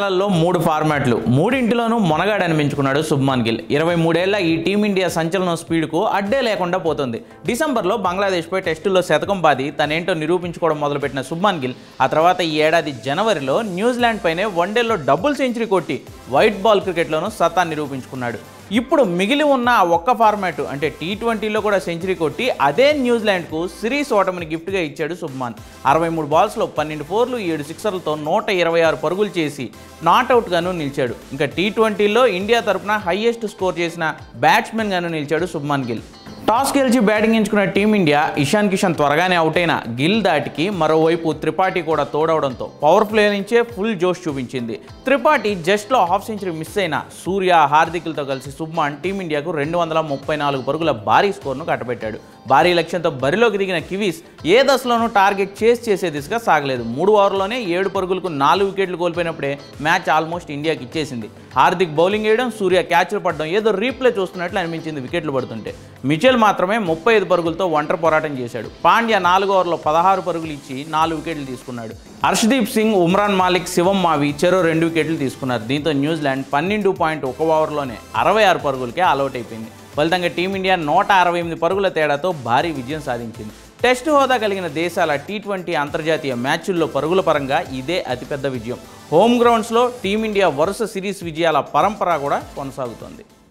నెలల్లో మూడు ఫార్మాట్లు మూడింటిలోనూ మొనగాడు అనిపించుకున్నాడు శుభ్మాన్ గిల్ ఇరవై మూడేళ్ల ఈ టీమిండియా సంచలనం స్పీడ్కు అడ్డే లేకుండా పోతుంది డిసెంబర్లో బంగ్లాదేశ్పై టెస్టుల్లో శతకం బాది తనేంటో నిరూపించుకోవడం మొదలుపెట్టిన శుభ్మాన్ గిల్ ఆ తర్వాత ఈ ఏడాది జనవరిలో న్యూజిలాండ్ పైనే వన్డేల్లో డబుల్ సెంచరీ కొట్టి వైట్ బాల్ క్రికెట్లోనూ సత్తా నిరూపించుకున్నాడు ఇప్పుడు మిగిలి ఉన్న ఆ ఒక్క ఫార్మాట్ అంటే టీ ట్వంటీలో కూడా సెంచరీ కొట్టి అదే న్యూజిలాండ్కు సిరీస్ ఓటమిని గిఫ్ట్గా ఇచ్చాడు శుభ్మాన్ అరవై మూడు బాల్స్లో పన్నెండు ఫోర్లు ఏడు సిక్సర్లతో నూట ఇరవై ఆరు పరుగులు చేసి నాట్అవుట్గాను నిలిచాడు ఇంకా టీ ట్వంటీలో ఇండియా తరపున హయ్యెస్ట్ స్కోర్ చేసిన బ్యాట్స్మెన్గాను నిలిచాడు శుభ్మాన్ గిల్ టాస్ గెలిచి బ్యాటింగ్ ఎంచుకున్న టీమిండియా ఇషాన్ కిషన్ త్వరగానే అవుట్ అయిన గిల్ దాటికి మరోవైపు త్రిపాఠి కూడా తోడవడంతో పవర్ ప్లే నుంచే ఫుల్ జోష్ చూపించింది త్రిపాఠి జస్ట్లో హాఫ్ సెంచరీ మిస్ అయిన సూర్య హార్దిక్లతో కలిసి శుభ్మాన్ టీమిండియాకు రెండు వందల ముప్పై నాలుగు పరుగుల భారీ స్కోర్ను కట్టబెట్టాడు భారీ లక్ష్యంతో బరిలోకి దిగిన కివీస్ ఏ దశలోనూ టార్గెట్ చేస్ చేసే దిశగా సాగలేదు మూడు ఓవర్లోనే ఏడు పరుగులకు నాలుగు వికెట్లు కోల్పోయినప్పుడే మ్యాచ్ ఆల్మోస్ట్ ఇండియాకి ఇచ్చేసింది హార్దిక్ బౌలింగ్ వేయడం సూర్య క్యాచ్లు పడడం ఏదో రీప్లే చూస్తున్నట్లు అనిపించింది వికెట్లు పడుతుంటే మిచెల్ మాత్రమే ముప్పై ఐదు పరుగులతో ఒంటరి పోరాటం చేశాడు పాండ్యా నాలుగో ఓవర్లో పదహారు పరుగులు ఇచ్చి నాలుగు వికెట్లు తీసుకున్నాడు హర్షదీప్ సింగ్ ఉమ్రాన్ మాలిక్ శివం మావి చెరో రెండు వికెట్లు తీసుకున్నారు దీంతో న్యూజిలాండ్ పన్నెండు పాయింట్ ఒక ఓవర్లోనే అరవై ఆరు పరుగులకే ఆల్అౌట్ అయిపోయింది ఫలితంగా టీమిండియా నూట అరవై ఎనిమిది పరుగుల తేడాతో భారీ విజయం సాధించింది టెస్ట్ హోదా కలిగిన దేశాల టీ ట్వంటీ అంతర్జాతీయ మ్యాచ్ల్లో పరుగుల పరంగా ఇదే అతిపెద్ద విజయం హోమ్ గ్రౌండ్స్లో టీమిండియా వరుస సిరీస్ విజయాల పరంపర కూడా కొనసాగుతోంది